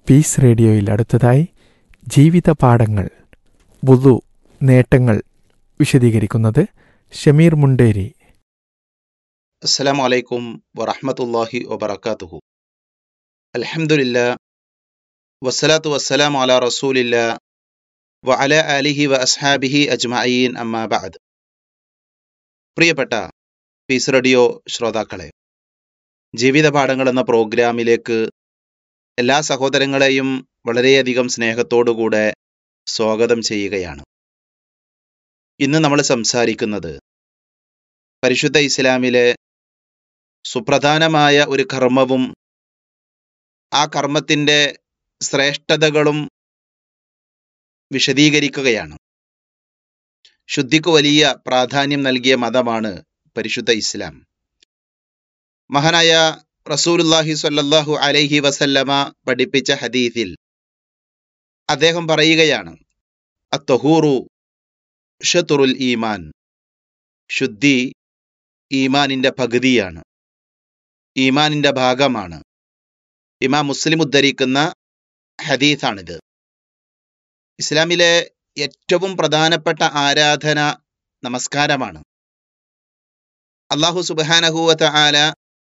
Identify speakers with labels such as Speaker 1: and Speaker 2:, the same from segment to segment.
Speaker 1: Piece റേഡിയോയിൽ അടുത്തതായി ജീവിത പാഠങ്ങൾ വുളു നേട്ടങ്ങൾ വിശദീകരിക്കുന്നത് ഷമീർ മുണ്ടേരി
Speaker 2: അസ്സലാമു അലൈക്കും വറഹ്മത്തുള്ളാഹി വബറകാതുഹു അൽഹംദുലില്ലാ വസ്സലാത്തു വസ്സലാമു അലാ റസൂലില്ലാ വഅല ആലിഹി വ അസ്ഹാബിഹി അജ്മഈൻ അമ്മാ ബഅദ് പ്രിയപ്പെട്ട പീസ് റേഡിയോ ശ്രോതാക്കളെ ജീവിത പാഠങ്ങൾ എന്ന പ്രോഗ്രാമിലേക്ക് എല്ലാ സഹോദരങ്ങളെയും വളരെയധികം സ്നേഹത്തോടുകൂടെ സ്വാഗതം ചെയ്യുകയാണ് ഇന്ന് നമ്മൾ സംസാരിക്കുന്നത് പരിശുദ്ധ ഇസ്ലാമിലെ സുപ്രധാനമായ ഒരു കർമ്മവും ആ കർമ്മത്തിൻ്റെ ശ്രേഷ്ഠതകളും വിശദീകരിക്കുകയാണ് ശുദ്ധിക്ക് വലിയ പ്രാധാന്യം നൽകിയ മതമാണ് പരിശുദ്ധ ഇസ്ലാം മഹാനായ റസൂലുല്ലാഹി സ്വല്ലല്ലാഹു അലൈഹി വസല്ലമ പഠിപ്പിച്ച ഹദീസിൽ അദ്ദേഹം പറയുകയാണ് അത്തഹൂറു ഷത്തുറുൽ ഈമാൻ ശുദ്ധി ഈമാനിന്റെ പകുതിയാണ് ഈമാനിന്റെ ഭാഗമാണ് ഇമാം മുസ്ലിം ഉദ്ധരിക്കുന്ന ഹദീസാണിത് ഇസ്ലാമിലെ ഏറ്റവും പ്രധാനപ്പെട്ട ആരാധന നമസ്കാരമാണ് അള്ളാഹു സുബാനഹുവത്ത ആല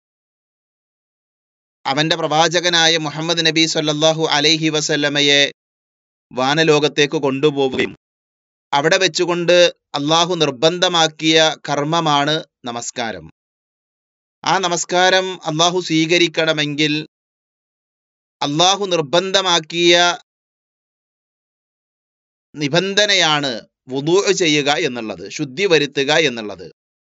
Speaker 2: അവന്റെ പ്രവാചകനായ മുഹമ്മദ് നബി സല്ലല്ലാഹു അലൈഹി വസല്ലമയെ വാനലോകത്തേക്ക് കൊണ്ടുപോവുകയും അവിടെ വെച്ചുകൊണ്ട് അള്ളാഹു നിർബന്ധമാക്കിയ കർമ്മമാണ് നമസ്കാരം ആ നമസ്കാരം അള്ളാഹു സ്വീകരിക്കണമെങ്കിൽ അള്ളാഹു നിർബന്ധമാക്കിയ നിബന്ധനയാണ് വുദൂ ചെയ്യുക എന്നുള്ളത് ശുദ്ധി വരുത്തുക എന്നുള്ളത്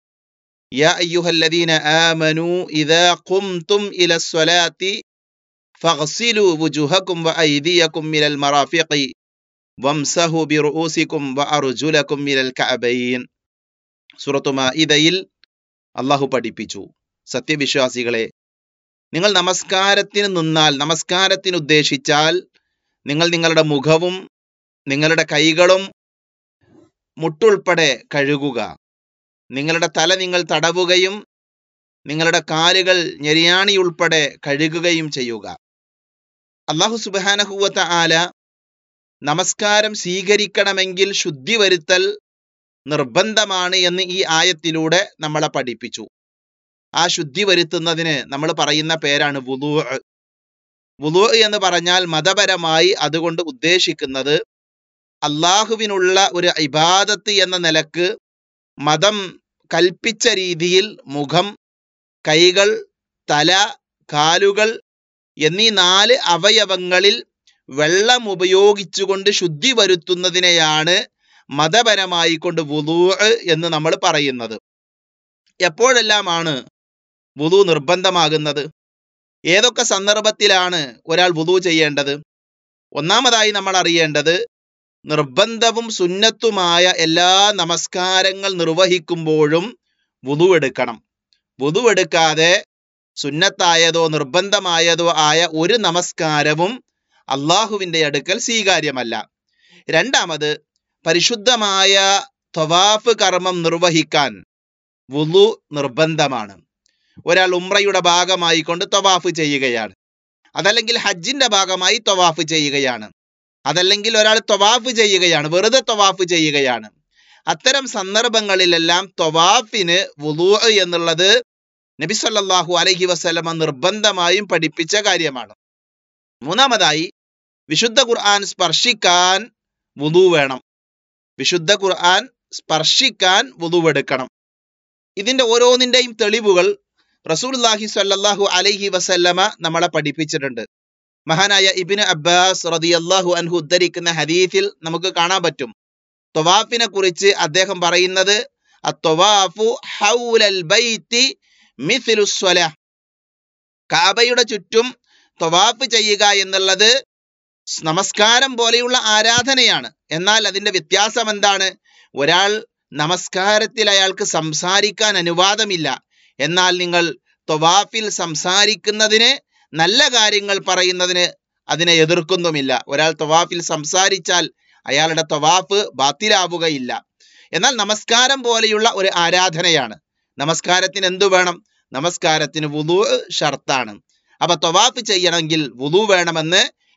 Speaker 2: യാ അയ്യുഹല്ലദീന ആമനു ഇദാ ഖുംതും ഇല സ്വലാത്തി ഫഗ്സിലു വുജുഹക്കും വ ഐദിയക്കും മിനൽ മറാഫിഖി വംസഹു ബിറുഊസിക്കും വ അർജുലക്കും മിനൽ കഅബൈൻ സൂറത്തു മാഇദയിൽ അള്ളാഹു പഠിപ്പിച്ചു സത്യവിശ്വാസികളെ നിങ്ങൾ നമസ്കാരത്തിന് നിന്നാൽ നമസ്കാരത്തിന് ഉദ്ദേശിച്ചാൽ നിങ്ങൾ നിങ്ങളുടെ മുഖവും നിങ്ങളുടെ കൈകളും മുട്ടുൾപ്പെടെ കഴുകുക നിങ്ങളുടെ തല നിങ്ങൾ തടവുകയും നിങ്ങളുടെ കാലുകൾ ഞെരിയാണി ഉൾപ്പെടെ കഴുകുകയും ചെയ്യുക അള്ളാഹു സുബാനഹുവത്ത ആല നമസ്കാരം സ്വീകരിക്കണമെങ്കിൽ ശുദ്ധി വരുത്തൽ നിർബന്ധമാണ് എന്ന് ഈ ആയത്തിലൂടെ നമ്മളെ പഠിപ്പിച്ചു ആ ശുദ്ധി വരുത്തുന്നതിന് നമ്മൾ പറയുന്ന പേരാണ് വുലൂ വുലൂ എന്ന് പറഞ്ഞാൽ മതപരമായി അതുകൊണ്ട് ഉദ്ദേശിക്കുന്നത് അള്ളാഹുവിനുള്ള ഒരു ഇബാദത്ത് എന്ന നിലക്ക് മതം കൽപ്പിച്ച രീതിയിൽ മുഖം കൈകൾ തല കാലുകൾ എന്നീ നാല് അവയവങ്ങളിൽ വെള്ളം ഉപയോഗിച്ചുകൊണ്ട് ശുദ്ധി വരുത്തുന്നതിനെയാണ് മതപരമായി കൊണ്ട് വുലൂ എന്ന് നമ്മൾ പറയുന്നത് എപ്പോഴെല്ലാമാണ് വുലു നിർബന്ധമാകുന്നത് ഏതൊക്കെ സന്ദർഭത്തിലാണ് ഒരാൾ വുലു ചെയ്യേണ്ടത് ഒന്നാമതായി നമ്മൾ അറിയേണ്ടത് നിർബന്ധവും സുന്നത്തുമായ എല്ലാ നമസ്കാരങ്ങൾ നിർവഹിക്കുമ്പോഴും വുതു എടുക്കണം വുതു എടുക്കാതെ സുന്നത്തായതോ നിർബന്ധമായതോ ആയ ഒരു നമസ്കാരവും അള്ളാഹുവിൻ്റെ അടുക്കൽ സ്വീകാര്യമല്ല രണ്ടാമത് പരിശുദ്ധമായ ത്വവാഫ് കർമ്മം നിർവഹിക്കാൻ വുലു നിർബന്ധമാണ് ഒരാൾ ഉംറയുടെ ഭാഗമായി കൊണ്ട് ത്വവാഫ് ചെയ്യുകയാണ് അതല്ലെങ്കിൽ ഹജ്ജിന്റെ ഭാഗമായി ത്വവാഫ് ചെയ്യുകയാണ് അതല്ലെങ്കിൽ ഒരാൾ ത്വവാഫ് ചെയ്യുകയാണ് വെറുതെ ത്വവാഫ് ചെയ്യുകയാണ് അത്തരം സന്ദർഭങ്ങളിലെല്ലാം ത്വവാഫിന് വുലൂ എന്നുള്ളത് നബി സല്ലല്ലാഹു അലൈഹി വസല്ലമ നിർബന്ധമായും പഠിപ്പിച്ച കാര്യമാണ് മൂന്നാമതായി വിശുദ്ധ ഖുർആൻ സ്പർശിക്കാൻ വുലു വേണം വിശുദ്ധ ഖുർആൻ സ്പർശിക്കാൻ വുതുവെടുക്കണം ഇതിന്റെ ഓരോന്നിന്റെയും തെളിവുകൾ റസൂലുള്ളാഹി സ്വല്ലല്ലാഹു അലൈഹി വസല്ലമ നമ്മളെ പഠിപ്പിച്ചിട്ടുണ്ട് മഹാനായ ഇബിന് അബ്ബാസ് റളിയല്ലാഹു അൻഹു ഉദ്ധരിക്കുന്ന ഹദീസിൽ നമുക്ക് കാണാൻ പറ്റും ത്വവാഫിനെ കുറിച്ച് അദ്ദേഹം പറയുന്നത് അത്വവാഫു ഹൗലൽ ബൈത്തി മിഥിലു സ്വലാ കാബയുടെ ചുറ്റും ത്വവാഫ് ചെയ്യുക എന്നുള്ളത് നമസ്കാരം പോലെയുള്ള ആരാധനയാണ് എന്നാൽ അതിന്റെ വ്യത്യാസം എന്താണ് ഒരാൾ നമസ്കാരത്തിൽ അയാൾക്ക് സംസാരിക്കാൻ അനുവാദമില്ല എന്നാൽ നിങ്ങൾ ത്വവാഫിൽ സംസാരിക്കുന്നതിന് നല്ല കാര്യങ്ങൾ പറയുന്നതിന് അതിനെ എതിർക്കുന്നുമില്ല ഒരാൾ ത്വവാഫിൽ സംസാരിച്ചാൽ അയാളുടെ ത്വവാഫ് ബാത്തിലാവുകയില്ല എന്നാൽ നമസ്കാരം പോലെയുള്ള ഒരു ആരാധനയാണ് നമസ്കാരത്തിന് എന്തു വേണം നമസ്കാരത്തിന് വുളു ഷർത്താണ് അപ്പൊ ത്വവാഫ് ചെയ്യണമെങ്കിൽ വുളു വേണമെന്ന്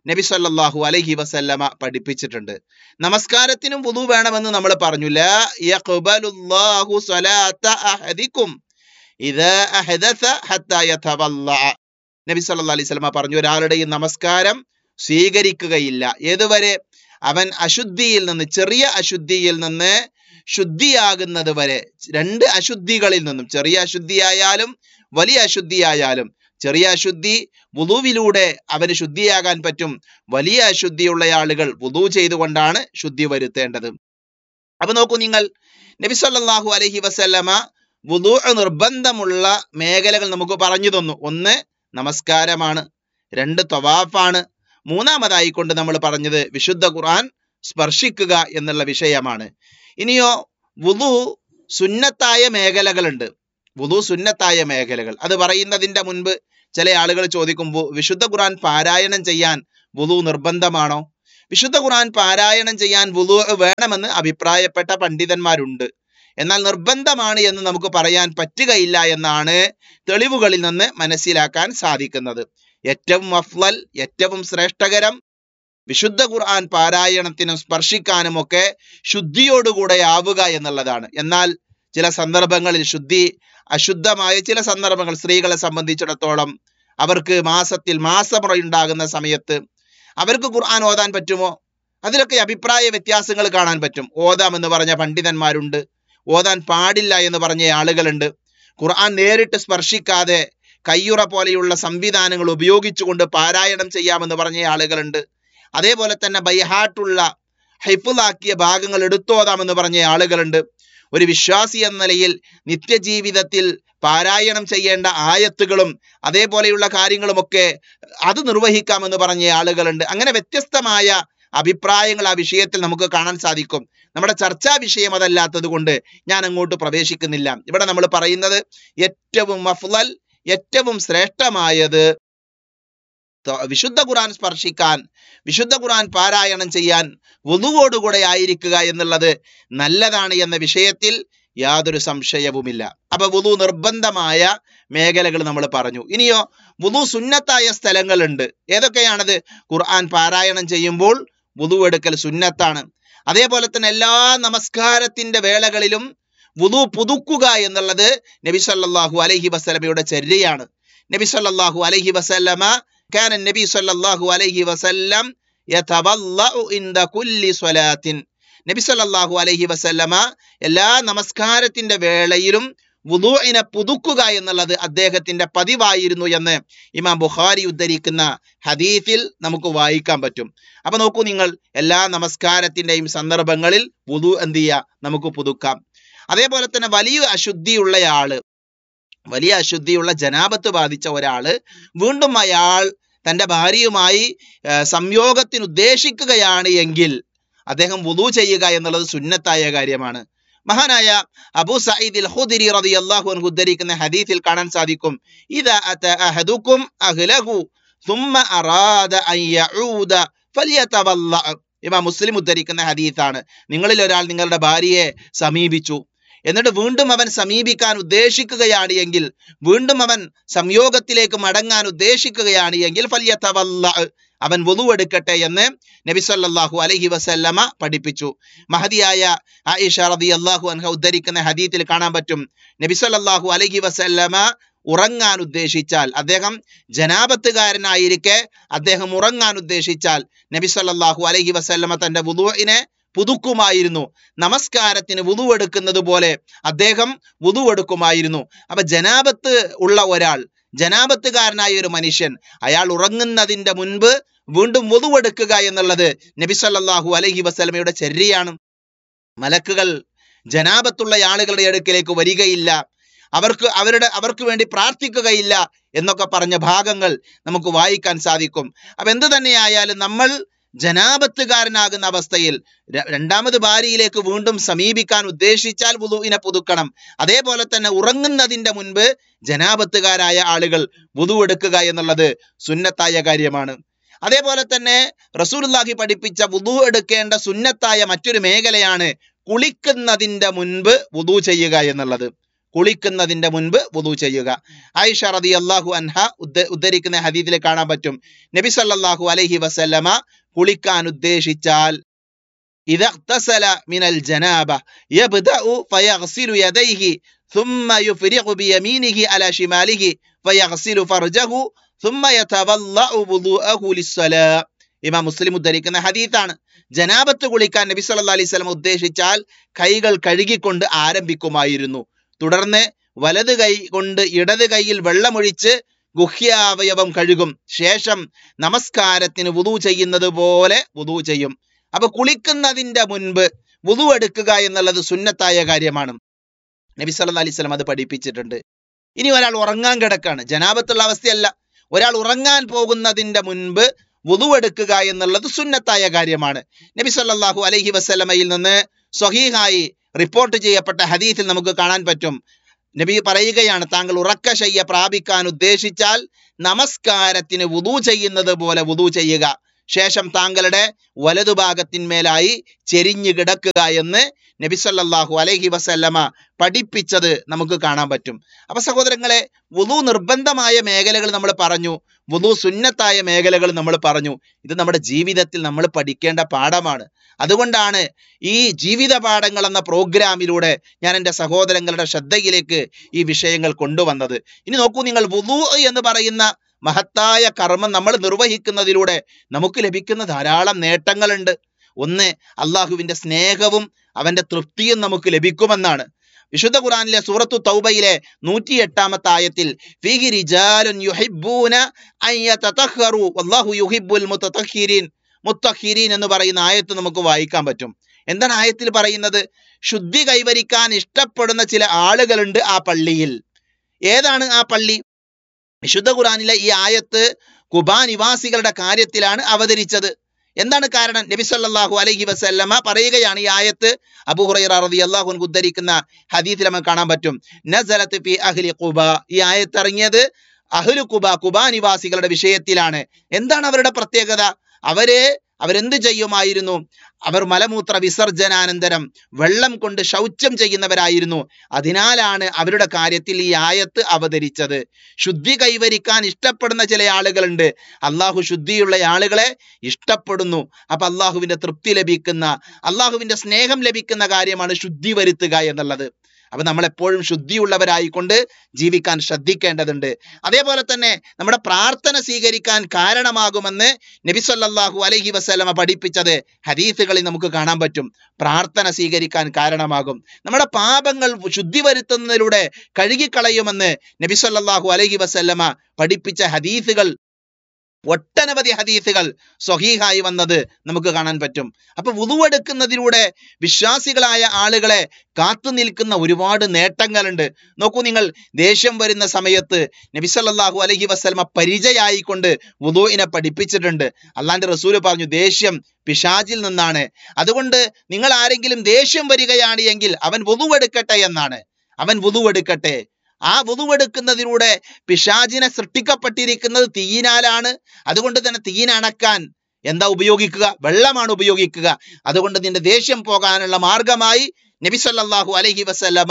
Speaker 2: നബി സല്ലല്ലാഹു അലൈഹി വസല്ലമ പഠിപ്പിച്ചിട്ടുണ്ട് നമസ്കാരത്തിനും വുദു വേണമെന്ന് നമ്മൾ പറഞ്ഞു ലാ യഖ്ബലുല്ലാഹു സ്വലാത്ത അഹദിക്കും ഇദാ അഹദസ ഹത്താ യതവല്ലഅ നബി സല്ലല്ലാഹു അലൈഹി വസല്ലമ പറഞ്ഞു ഒരാളുടെയും നമസ്കാരം സ്വീകരിക്കുകയില്ല ഏതുവരെ അവൻ അശുദ്ധിയിൽ നിന്ന് ചെറിയ അശുദ്ധിയിൽ നിന്ന് ശുദ്ധിയാകുന്നത് വരെ രണ്ട് അശുദ്ധികളിൽ നിന്നും ചെറിയ അശുദ്ധിയായാലും വലിയ അശുദ്ധിയായാലും ചെറിയ അശുദ്ധി വുളുവിലൂടെ അവന് ശുദ്ധിയാകാൻ പറ്റും വലിയ അശുദ്ധിയുള്ള ആളുകൾ വുളു ചെയ്തുകൊണ്ടാണ് ശുദ്ധി വരുത്തേണ്ടത് അപ്പൊ നോക്കൂ നിങ്ങൾ നബി സല്ലല്ലാഹു അലൈഹി വസല്ലമ വുളു നിർബന്ധമുള്ള മേഖലകൾ നമുക്ക് പറഞ്ഞു തന്നു ഒന്ന് നമസ്കാരമാണ് രണ്ട് തവാഫാണ് മൂന്നാമതായിക്കൊണ്ട് നമ്മൾ പറഞ്ഞത് വിശുദ്ധ ഖുർആൻ സ്പർശിക്കുക എന്നുള്ള വിഷയമാണ് ഇനിയോ വുളു സുന്നത്തായ മേഖലകളുണ്ട് വുളു സുന്നത്തായ മേഖലകൾ അത് പറയുന്നതിന്റെ മുൻപ് ചില ആളുകൾ ചോദിക്കുമ്പോൾ വിശുദ്ധ ഖുർആൻ പാരായണം ചെയ്യാൻ വുളു നിർബന്ധമാണോ വിശുദ്ധ ഖുർആൻ പാരായണം ചെയ്യാൻ വുളു വേണമെന്ന് അഭിപ്രായപ്പെട്ട പണ്ഡിതന്മാരുണ്ട് എന്നാൽ നിർബന്ധമാണ് എന്ന് നമുക്ക് പറയാൻ പറ്റുകയില്ല എന്നാണ് തെളിവുകളിൽ നിന്ന് മനസ്സിലാക്കാൻ സാധിക്കുന്നത് ഏറ്റവും അഫ്ലൽ ഏറ്റവും ശ്രേഷ്ഠകരം വിശുദ്ധ ഖുർആൻ പാരായണത്തിനും സ്പർശിക്കാനും ഒക്കെ ശുദ്ധിയോടുകൂടെ ആവുക എന്നുള്ളതാണ് എന്നാൽ ചില സന്ദർഭങ്ങളിൽ ശുദ്ധി അശുദ്ധമായ ചില സന്ദർഭങ്ങൾ സ്ത്രീകളെ സംബന്ധിച്ചിടത്തോളം അവർക്ക് മാസത്തിൽ മാസമുറ ഉണ്ടാകുന്ന സമയത്ത് അവർക്ക് ഖുർആൻ ഓതാൻ പറ്റുമോ അതിലൊക്കെ അഭിപ്രായ വ്യത്യാസങ്ങൾ കാണാൻ പറ്റും ഓതാം എന്ന് പറഞ്ഞ പണ്ഡിതന്മാരുണ്ട് ഓതാൻ പാടില്ല എന്ന് പറഞ്ഞ ആളുകളുണ്ട് ഖുർആൻ നേരിട്ട് സ്പർശിക്കാതെ കയ്യുറ പോലെയുള്ള സംവിധാനങ്ങൾ ഉപയോഗിച്ചുകൊണ്ട് പാരായണം ചെയ്യാമെന്ന് പറഞ്ഞ ആളുകളുണ്ട് അതേപോലെ തന്നെ ബൈഹാട്ടുള്ള ഹൈഫുലാക്കിയ ഭാഗങ്ങൾ എടുത്തോതാമെന്ന് പറഞ്ഞ ആളുകളുണ്ട് ഒരു വിശ്വാസി എന്ന നിലയിൽ നിത്യജീവിതത്തിൽ പാരായണം ചെയ്യേണ്ട ആയത്തുകളും അതേപോലെയുള്ള കാര്യങ്ങളുമൊക്കെ അത് നിർവഹിക്കാമെന്ന് പറഞ്ഞ ആളുകളുണ്ട് അങ്ങനെ വ്യത്യസ്തമായ അഭിപ്രായങ്ങൾ ആ വിഷയത്തിൽ നമുക്ക് കാണാൻ സാധിക്കും നമ്മുടെ ചർച്ചാ വിഷയം അതല്ലാത്തത് കൊണ്ട് ഞാൻ അങ്ങോട്ട് പ്രവേശിക്കുന്നില്ല ഇവിടെ നമ്മൾ പറയുന്നത് ഏറ്റവും മഫ്ലൽ ഏറ്റവും ശ്രേഷ്ഠമായത് ത- വിശുദ്ധ ഖുർആൻ സ്പർശിക്കാൻ വിശുദ്ധ ഖുർആൻ പാരായണം ചെയ്യാൻ വധുവോടുകൂടെ ആയിരിക്കുക എന്നുള്ളത് നല്ലതാണ് എന്ന വിഷയത്തിൽ യാതൊരു സംശയവുമില്ല അപ്പൊ വുളു നിർബന്ധമായ മേഖലകൾ നമ്മൾ പറഞ്ഞു ഇനിയോ വുളു സുന്നത്തായ സ്ഥലങ്ങളുണ്ട് ഏതൊക്കെയാണത് ഖുർആൻ പാരായണം ചെയ്യുമ്പോൾ വുളു എടുക്കൽ സുന്നത്താണ് അതേപോലെ തന്നെ എല്ലാ നമസ്കാരത്തിന്റെ വേളകളിലും വുളു പുതുക്കുക എന്നുള്ളത് നബി സല്ലല്ലാഹു അലൈഹി വസല്ലമയുടെ ചര്യയാണ് നബി സല്ലല്ലാഹു അലൈഹി വസല്ലമ كان النبي صلى الله عليه وسلم يتوضأ عند كل صلاة നബി സല്ലല്ലാഹു അലൈഹി വസല്ലമ എല്ലാ നമസ്കാരത്തിന്റെ വേളയിലും വുദൂഇനെ പുതുക്കുക എന്നുള്ളത് അദ്ദേഹത്തിന്റെ പതിവായിരുന്നു എന്ന് ഇമാം ബുഖാരി ഉദ്ധരിക്കുന്ന ഹദീസിൽ നമുക്ക് വായിക്കാൻ പറ്റും അപ്പൊ നോക്കൂ നിങ്ങൾ എല്ലാ നമസ്കാരത്തിന്റെയും സന്ദർഭങ്ങളിൽ വുദു എന്ത് ചെയ്യുക നമുക്ക് പുതുക്കാം അതേപോലെ തന്നെ വലിയ അശുദ്ധിയുള്ള ആള് വലിയ അശുദ്ധിയുള്ള ജനാപത്ത് ബാധിച്ച ഒരാള് വീണ്ടും അയാൾ തന്റെ ഭാര്യയുമായി ആ, സംയോഗത്തിന് ഉദ്ദേശിക്കുകയാണ് എങ്കിൽ അദ്ദേഹം വുദു ചെയ്യുക എന്നുള്ളത് സുന്നത്തായ കാര്യമാണ് മഹാനായ അബൂ സഈദ് അൽ ഖുദരി റളിയല്ലാഹു അൻഹു ഉദ്ധരിക്കുന്ന ഹദീസിൽ കാണാൻ സാധിക്കും ഇദാ അത അഹദുക്കും അഹ്ലഹു ثم أراد أن يعود فليتوضأ ഇമാം മുസ്ലിം ഉദ്ധരിക്കുന്ന ഹദീസാണ് നിങ്ങളിൽ ഒരാൾ നിങ്ങളുടെ ഭാര്യയെ സമീപിച്ചു എന്നിട്ട് വീണ്ടും അവൻ സമീപിക്കാൻ ഉദ്ദേശിക്കുകയാണ് എങ്കിൽ വീണ്ടും അവൻ സംയോഗത്തിലേക്ക് മടങ്ങാൻ ഉദ്ദേശിക്കുകയാണ് എങ്കിൽ ഫല്യതവല്ല അവൻ എടുക്കട്ടെ എന്ന് നബി സല്ലല്ലാഹു അലൈഹി വസല്ലമ പഠിപ്പിച്ചു മഹതിയായ ആയിഷ റളിയല്ലാഹു അൻഹ ഉദ്ധരിക്കുന്ന ഹദീത്തിൽ കാണാൻ പറ്റും നബി സല്ലല്ലാഹു അലൈഹി വസല്ലമ ഉറങ്ങാൻ ഉദ്ദേശിച്ചാൽ അദ്ദേഹം ജനാപത്തുകാരനായിരിക്കെ അദ്ദേഹം ഉറങ്ങാൻ ഉദ്ദേശിച്ചാൽ നബി സല്ലല്ലാഹു അലൈഹി വസല്ലമ തന്റെ വുദൂഇനെ പുതുക്കുമായിരുന്നു നമസ്കാരത്തിന് വുതു എടുക്കുന്നത് പോലെ അദ്ദേഹം വുതു എടുക്കുമായിരുന്നു അപ്പൊ ജനാപത്ത് ഉള്ള ഒരാൾ ജനാപത്തുകാരനായ ഒരു മനുഷ്യൻ അയാൾ ഉറങ്ങുന്നതിന്റെ മുൻപ് വീണ്ടും വുതു എടുക്കുക എന്നുള്ളത് നബി സല്ലല്ലാഹു അലൈഹി വസല്ലമയുടെ ചര്യയാണ് മലക്കുകൾ ജനാപത്തുള്ള ആളുകളുടെ അടുക്കിലേക്ക് വരികയില്ല അവർക്ക് അവരുടെ അവർക്ക് വേണ്ടി പ്രാർത്ഥിക്കുകയില്ല എന്നൊക്കെ പറഞ്ഞ ഭാഗങ്ങൾ നമുക്ക് വായിക്കാൻ സാധിക്കും അപ്പൊ എന്ത് തന്നെയായാലും നമ്മൾ ജനാപത്തുകാരനാകുന്ന അവസ്ഥയിൽ ര- രണ്ടാമത് ഭാര്യയിലേക്ക് വീണ്ടും സമീപിക്കാൻ ഉദ്ദേശിച്ചാൽ വുളുവിനെ പുതുക്കണം അതേപോലെ തന്നെ ഉറങ്ങുന്നതിന്റെ മുൻപ് ജനാപത്തുകാരായ ആളുകൾ വുതു എടുക്കുക എന്നുള്ളത് സുന്നത്തായ കാര്യമാണ് അതേപോലെ തന്നെ റസൂലുള്ളാഹി പഠിപ്പിച്ച വുതു എടുക്കേണ്ട സുന്നത്തായ മറ്റൊരു മേഖലയാണ് കുളിക്കുന്നതിന്റെ മുൻപ് വുതു ചെയ്യുക എന്നുള്ളത് കുളിക്കുന്നതിന്റെ മുൻപ് വുദു ചെയ്യുക ആയിഷ റതി അള്ളാഹു അൻഹ ഉദ്ധ- ഉദ്ധരിക്കുന്ന ഹദീദിൽ കാണാൻ പറ്റും നബി സല്ലല്ലാഹു അലൈഹി വസല്ലമ കുളിക്കാൻ ഉദ്ദേശിച്ചാൽ إذا اغتسل من الجنابة يبدأ فيغسل يديه ثم يفرغ بيمينه على شماله فيغسل فرجه ثم يتوضأ وضوءه للصلاة ഇമാം മുസ്ലിം ഉദ്ധരിക്കുന്ന ഹദീത്താണ് ജനാബത്ത് കുളിക്കാൻ നബി സല്ലല്ലാഹു അലൈഹി വസല്ലം ഉദ്ദേശിച്ചാൽ കൈകൾ കഴുകിക്കൊണ്ട് ആരംഭിക്കുമായിരുന്നു തുടർന്ന് വലത് കൈ കൊണ്ട് ഇടത് കൈയിൽ വെള്ളമൊഴിച്ച് ഗുഹ്യാവയവം കഴുകും ശേഷം നമസ്കാരത്തിന് വുദു ചെയ്യുന്നത് പോലെ വുദു ചെയ്യും അപ്പൊ കുളിക്കുന്നതിന്റെ മുൻപ് വുദു എടുക്കുക എന്നുള്ളത് സുന്നത്തായ കാര്യമാണ് നബി സല്ലല്ലാഹു അലൈഹി വസല്ലം അത് പഠിപ്പിച്ചിട്ടുണ്ട് ഇനി ഒരാൾ ഉറങ്ങാൻ കിടക്കാണ് ജനാബത്തുള്ള അവസ്ഥയല്ല ഒരാൾ ഉറങ്ങാൻ പോകുന്നതിന്റെ മുൻപ് വുദു എടുക്കുക എന്നുള്ളത് സുന്നത്തായ കാര്യമാണ് നബി സല്ലല്ലാഹു അലൈഹി വസല്ലമയിൽ നിന്ന് സ്വഹീഹായി റിപ്പോർട്ട് ചെയ്യപ്പെട്ട ഹദീസിൽ നമുക്ക് കാണാൻ പറ്റും നബി പറയുകയാണ് താങ്കൾ ഉറക്കശയ്യ പ്രാപിക്കാൻ ഉദ്ദേശിച്ചാൽ നമസ്കാരത്തിന് വുദു ചെയ്യുന്നത് പോലെ വുദു ചെയ്യുക ശേഷം താങ്കളുടെ വലതുഭാഗത്തിന്മേലായി ചെരിഞ്ഞു കിടക്കുക എന്ന് നബി സല്ലല്ലാഹു അലൈഹി വസല്ലമ പഠിപ്പിച്ചത് നമുക്ക് കാണാൻ പറ്റും അപ്പൊ സഹോദരങ്ങളെ വുദു നിർബന്ധമായ മേഖലകൾ നമ്മൾ പറഞ്ഞു വുദു സുന്നത്തായ മേഖലകൾ നമ്മൾ പറഞ്ഞു ഇത് നമ്മുടെ ജീവിതത്തിൽ നമ്മൾ പഠിക്കേണ്ട പാഠമാണ് അതുകൊണ്ടാണ് ഈ ജീവിത പാഠങ്ങൾ എന്ന പ്രോഗ്രാമിലൂടെ ഞാൻ എൻ്റെ സഹോദരങ്ങളുടെ ശ്രദ്ധയിലേക്ക് ഈ വിഷയങ്ങൾ കൊണ്ടുവന്നത് ഇനി നോക്കൂ നിങ്ങൾ വുദു എന്ന് പറയുന്ന മഹത്തായ കർമ്മം നമ്മൾ നിർവഹിക്കുന്നതിലൂടെ നമുക്ക് ലഭിക്കുന്ന ധാരാളം നേട്ടങ്ങളുണ്ട് ഒന്ന് അള്ളാഹുവിന്റെ സ്നേഹവും അവന്റെ തൃപ്തിയും നമുക്ക് ലഭിക്കുമെന്നാണ് വിശുദ്ധ ഖുറാനിലെ സൂറത്തു തൗബയിലെ നൂറ്റി എട്ടാമത്തെ ആയത്തിൽ ഫീഹി റിജാലുൻ യുഹിബ്ബൂന അൻ യതതഹറു വല്ലാഹു യുഹിബ്ബുൽ മുതതഹിരീൻ മുത്തഹിരീൻ എന്ന് പറയുന്ന ആയത്ത് നമുക്ക് വായിക്കാൻ പറ്റും എന്താണ് ആയത്തിൽ പറയുന്നത് ശുദ്ധി കൈവരിക്കാൻ ഇഷ്ടപ്പെടുന്ന ചില ആളുകളുണ്ട് ആ പള്ളിയിൽ ഏതാണ് ആ പള്ളി വിശുദ്ധ ഖുറാനിലെ ഈ ആയത്ത് കുബാ നിവാസികളുടെ കാര്യത്തിലാണ് അവതരിച്ചത് എന്താണ് കാരണം നബി സല്ലല്ലാഹു അലൈഹി വസല്ലമ പറയുകയാണ് ഈ ആയത്ത് അബൂ ഹുറൈറ റളിയല്ലാഹു അൻഹു ഉദ്ധരിക്കുന്ന ഹദീസിൽ നമുക്ക് കാണാൻ പറ്റും നസലത്ത് ഫി അഹ്ലി ഖുബ ഈ ആയത്ത് ഇറങ്ങിയത് അഹ്ലു ഖുബ ഖുബ നിവാസികളുടെ വിഷയത്തിലാണ് എന്താണ് അവരുടെ പ്രത്യേകത അവര് അവരെന്ത് ചെയ്യുമായിരുന്നു അവർ മലമൂത്ര വിസർജനാനന്തരം വെള്ളം കൊണ്ട് ശൗചം ചെയ്യുന്നവരായിരുന്നു അതിനാലാണ് അവരുടെ കാര്യത്തിൽ ഈ ആയത്ത് അവതരിച്ചത് ശുദ്ധി കൈവരിക്കാൻ ഇഷ്ടപ്പെടുന്ന ചില ആളുകളുണ്ട് അള്ളാഹു ശുദ്ധിയുള്ള ആളുകളെ ഇഷ്ടപ്പെടുന്നു അപ്പൊ അള്ളാഹുവിന്റെ തൃപ്തി ലഭിക്കുന്ന അള്ളാഹുവിന്റെ സ്നേഹം ലഭിക്കുന്ന കാര്യമാണ് ശുദ്ധി വരുത്തുക എന്നുള്ളത് അപ്പൊ നമ്മൾ എപ്പോഴും ശുദ്ധിയുള്ളവരായിക്കൊണ്ട് ജീവിക്കാൻ ശ്രദ്ധിക്കേണ്ടതുണ്ട് അതേപോലെ തന്നെ നമ്മുടെ പ്രാർത്ഥന സ്വീകരിക്കാൻ കാരണമാകുമെന്ന് നബി സല്ലല്ലാഹു അലൈഹി വസല്ലമ പഠിപ്പിച്ചത് ഹദീസുകളിൽ നമുക്ക് കാണാൻ പറ്റും പ്രാർത്ഥന സ്വീകരിക്കാൻ കാരണമാകും നമ്മുടെ പാപങ്ങൾ ശുദ്ധി വരുത്തുന്നതിലൂടെ കഴുകിക്കളയുമെന്ന് നബി സല്ലല്ലാഹു അലൈഹി വസല്ലമ പഠിപ്പിച്ച ഹദീസുകൾ ഒട്ടനവധി ഹദീസുകൾ സ്വഹീഹായി വന്നത് നമുക്ക് കാണാൻ പറ്റും അപ്പൊ വുതുവെടുക്കുന്നതിലൂടെ വിശ്വാസികളായ ആളുകളെ കാത്തു നിൽക്കുന്ന ഒരുപാട് നേട്ടങ്ങളുണ്ട് നോക്കൂ നിങ്ങൾ ദേഷ്യം വരുന്ന സമയത്ത് നബി സല്ലല്ലാഹു അലൈഹി വസല്ലമ പരിചയായിക്കൊണ്ട് വുദുവിനെ പഠിപ്പിച്ചിട്ടുണ്ട് അള്ളാന്റെ റസൂല് പറഞ്ഞു ദേഷ്യം പിശാചിൽ നിന്നാണ് അതുകൊണ്ട് നിങ്ങൾ ആരെങ്കിലും ദേഷ്യം വരികയാണ് എങ്കിൽ അവൻ വുതുവെടുക്കട്ടെ എന്നാണ് അവൻ വുതുവെടുക്കട്ടെ ആ വുതുവെടുക്കുന്നതിലൂടെ പിശാചിനെ സൃഷ്ടിക്കപ്പെട്ടിരിക്കുന്നത് തീയിനാലാണ് അതുകൊണ്ട് തന്നെ തീയിനണക്കാൻ എന്താ ഉപയോഗിക്കുക വെള്ളമാണ് ഉപയോഗിക്കുക അതുകൊണ്ട് നിന്റെ ദേഷ്യം പോകാനുള്ള മാർഗമായി നബി സല്ലല്ലാഹു അലൈഹി വസല്ലമ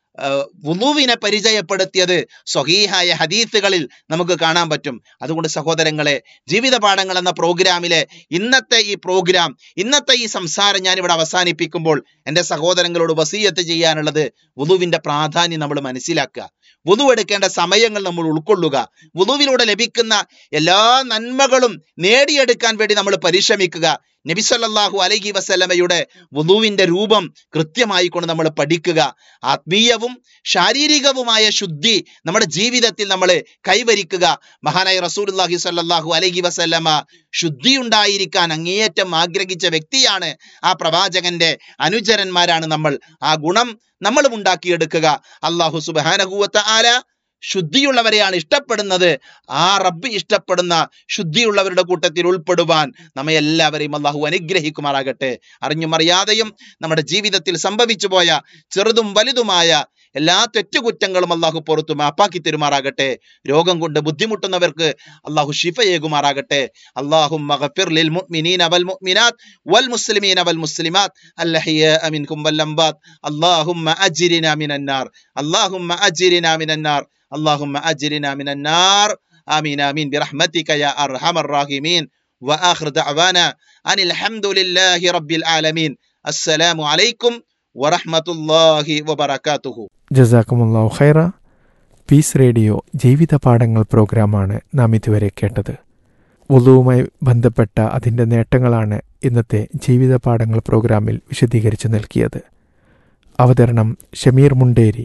Speaker 2: വുളുവിനെ പരിചയപ്പെടുത്തിയത് സ്വഹീഹായ ഹദീസുകളിൽ നമുക്ക് കാണാൻ പറ്റും അതുകൊണ്ട് സഹോദരങ്ങളെ ജീവിത പാഠങ്ങൾ എന്ന പ്രോഗ്രാമിലെ ഇന്നത്തെ ഈ പ്രോഗ്രാം ഇന്നത്തെ ഈ സംസാരം ഞാനിവിടെ അവസാനിപ്പിക്കുമ്പോൾ എൻ്റെ സഹോദരങ്ങളോട് വസീയത്ത് ചെയ്യാനുള്ളത് വുളുവിന്റെ പ്രാധാന്യം നമ്മൾ മനസ്സിലാക്കുക വുളു എടുക്കേണ്ട സമയങ്ങൾ നമ്മൾ ഉൾക്കൊള്ളുക വുളുവിലൂടെ ലഭിക്കുന്ന എല്ലാ നന്മകളും നേടിയെടുക്കാൻ വേണ്ടി നമ്മൾ പരിശ്രമിക്കുക നബി സല്ലല്ലാഹു അലൈഹി വസല്ലമയുടെ വുളുവിന്റെ രൂപം കൃത്യമായി കൊണ്ട് നമ്മൾ പഠിക്കുക ആത്മീയവും ശാരീരികവുമായ ശുദ്ധി നമ്മുടെ ജീവിതത്തിൽ നമ്മൾ കൈവരിക്കുക മഹാനായ റസൂലുള്ളാഹി സ്വല്ലല്ലാഹു അലൈഹി വസല്ലമ ശുദ്ധി ഉണ്ടായിരിക്കാൻ അങ്ങേയറ്റം ആഗ്രഹിച്ച വ്യക്തിയാണ് ആ പ്രവാചകന്റെ അനുചരന്മാരാണ് നമ്മൾ ആ ഗുണം നമ്മളും ഉണ്ടാക്കിയെടുക്കുക അള്ളാഹു സുബാനഹുവത്ത ആല ശുദ്ധിയുള്ളവരെയാണ് ഇഷ്ടപ്പെടുന്നത് ആ റബ്ബ് ഇഷ്ടപ്പെടുന്ന ശുദ്ധിയുള്ളവരുടെ കൂട്ടത്തിൽ ഉൾപ്പെടുവാൻ നമ്മെ എല്ലാവരെയും അള്ളാഹു അനുഗ്രഹിക്കുമാറാകട്ടെ അറിഞ്ഞും അറിയാതെയും നമ്മുടെ ജീവിതത്തിൽ സംഭവിച്ചു പോയ ചെറുതും വലുതുമായ എല്ലാ തെറ്റുകുറ്റങ്ങളും അള്ളാഹു പുറത്തു മാപ്പാക്കി തരുമാറാകട്ടെ രോഗം കൊണ്ട് ബുദ്ധിമുട്ടുന്നവർക്ക് അള്ളാഹു ഷിഫയേകുമാറാകട്ടെ അള്ളാഹു ലിൽ മുഅ്മിനീന വൽ മുഅ്മിനാത്ത് വൽ മുസ്ലിമീന വൽ മുസ്ലിമാത്ത് അൽഹയ്യാ മിൻകും വൽ അംബാത്ത് اللهم أجرنا من النار اللهم أجرنا من النار اللهم أجرنا من النار آمين آمين برحمتك يا أرحم الراحمين وآخر دعوانا أن الحمد لله رب العالمين السلام عليكم ورحمة الله وبركاته
Speaker 1: ജസാക്കുമുല്ലാഹു ഖൈറ പീസ് റേഡിയോ ജീവിത പാഠങ്ങൾ പ്രോഗ്രാമാണ് നാം ഇതുവരെ കേട്ടത് വുളുവുമായി ബന്ധപ്പെട്ട അതിൻ്റെ നേട്ടങ്ങളാണ് ഇന്നത്തെ ജീവിത പാഠങ്ങൾ പ്രോഗ്രാമിൽ വിശദീകരിച്ചു നൽകിയത് അവതരണം ഷമീർ മുണ്ടേരി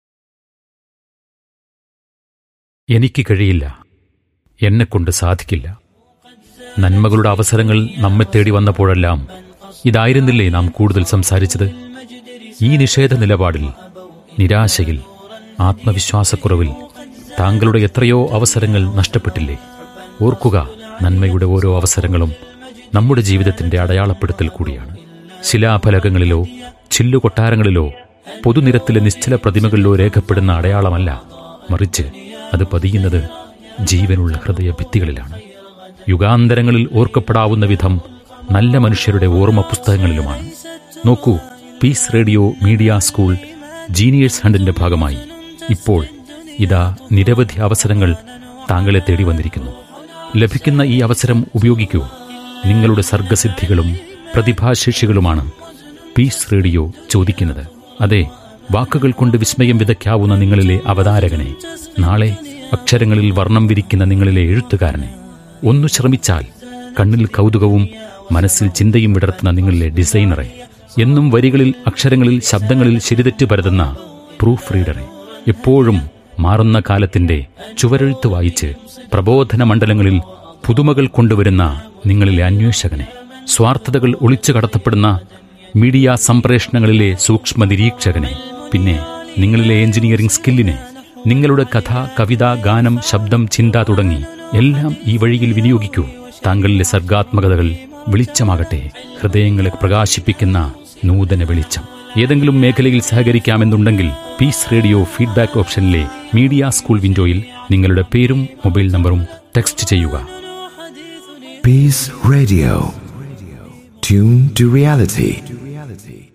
Speaker 3: എനിക്ക് കഴിയില്ല എന്നെക്കൊണ്ട് സാധിക്കില്ല നന്മകളുടെ അവസരങ്ങൾ നമ്മെ തേടി വന്നപ്പോഴെല്ലാം ഇതായിരുന്നില്ലേ നാം കൂടുതൽ സംസാരിച്ചത് ഈ നിഷേധ നിലപാടിൽ നിരാശയിൽ ആത്മവിശ്വാസക്കുറവിൽ താങ്കളുടെ എത്രയോ അവസരങ്ങൾ നഷ്ടപ്പെട്ടില്ലേ ഓർക്കുക നന്മയുടെ ഓരോ അവസരങ്ങളും നമ്മുടെ ജീവിതത്തിന്റെ അടയാളപ്പെടുത്തൽ കൂടിയാണ് ശിലാഫലകങ്ങളിലോ ചില്ലുകൊട്ടാരങ്ങളിലോ പൊതുനിരത്തിലെ നിശ്ചല പ്രതിമകളിലോ രേഖപ്പെടുന്ന അടയാളമല്ല മറിച്ച് അത് പതിയുന്നത് ജീവനുള്ള ഹൃദയ ഭിത്തികളിലാണ് യുഗാന്തരങ്ങളിൽ ഓർക്കപ്പെടാവുന്ന വിധം നല്ല മനുഷ്യരുടെ ഓർമ്മ പുസ്തകങ്ങളിലുമാണ് നോക്കൂ Peace radio media school geniuses ഹണ്ടിന്റെ ഭാഗമായി ഇപ്പോൾ ഇതാ നിരവധി അവസരങ്ങൾ താങ്കളെ തേടി വന്നിരിക്കുന്നു ലഭിക്കുന്ന ഈ അവസരം ഉപയോഗിക്കൂ നിങ്ങളുടെ സർഗസിദ്ധികളും പ്രതിഭാശേഷികളുമാണ് പീസ് റേഡിയോ ചോദിക്കുന്നത് അതെ വാക്കുകൾ കൊണ്ട് വിസ്മയം വിതയ്ക്കാവുന്ന നിങ്ങളിലെ അവതാരകനെ നാളെ അക്ഷരങ്ങളിൽ വർണ്ണം വിരിക്കുന്ന നിങ്ങളിലെ എഴുത്തുകാരനെ ഒന്നു ശ്രമിച്ചാൽ കണ്ണിൽ കൗതുകവും മനസ്സിൽ ചിന്തയും വിടർത്തുന്ന നിങ്ങളിലെ ഡിസൈനറെ എന്നും വരികളിൽ അക്ഷരങ്ങളിൽ ശബ്ദങ്ങളിൽ ശരിതെറ്റ് പരതുന്ന പ്രൂഫ് റീഡറെ എപ്പോഴും മാറുന്ന കാലത്തിന്റെ ചുവരെഴുത്ത് വായിച്ച് പ്രബോധന മണ്ഡലങ്ങളിൽ പുതുമകൾ കൊണ്ടുവരുന്ന നിങ്ങളിലെ അന്വേഷകനെ സ്വാർത്ഥതകൾ ഒളിച്ചു കടത്തപ്പെടുന്ന മീഡിയ സംപ്രേഷണങ്ങളിലെ സൂക്ഷ്മ നിരീക്ഷകനെ പിന്നെ നിങ്ങളിലെ എഞ്ചിനീയറിംഗ് സ്കില്ലിനെ നിങ്ങളുടെ കഥ കവിത ഗാനം ശബ്ദം ചിന്ത തുടങ്ങി എല്ലാം ഈ വഴിയിൽ വിനിയോഗിക്കൂ താങ്കളിലെ സർഗാത്മകതകൾ വെളിച്ചമാകട്ടെ ഹൃദയങ്ങളെ പ്രകാശിപ്പിക്കുന്ന നൂതന വെളിച്ചം ഏതെങ്കിലും മേഖലയിൽ സഹകരിക്കാമെന്നുണ്ടെങ്കിൽ പീസ് റേഡിയോ ഫീഡ്ബാക്ക് ഓപ്ഷനിലെ മീഡിയ സ്കൂൾ വിൻഡോയിൽ നിങ്ങളുടെ പേരും മൊബൈൽ നമ്പറും ടെക്സ്റ്റ് ചെയ്യുക
Speaker 4: Peace Radio. Tune to reality.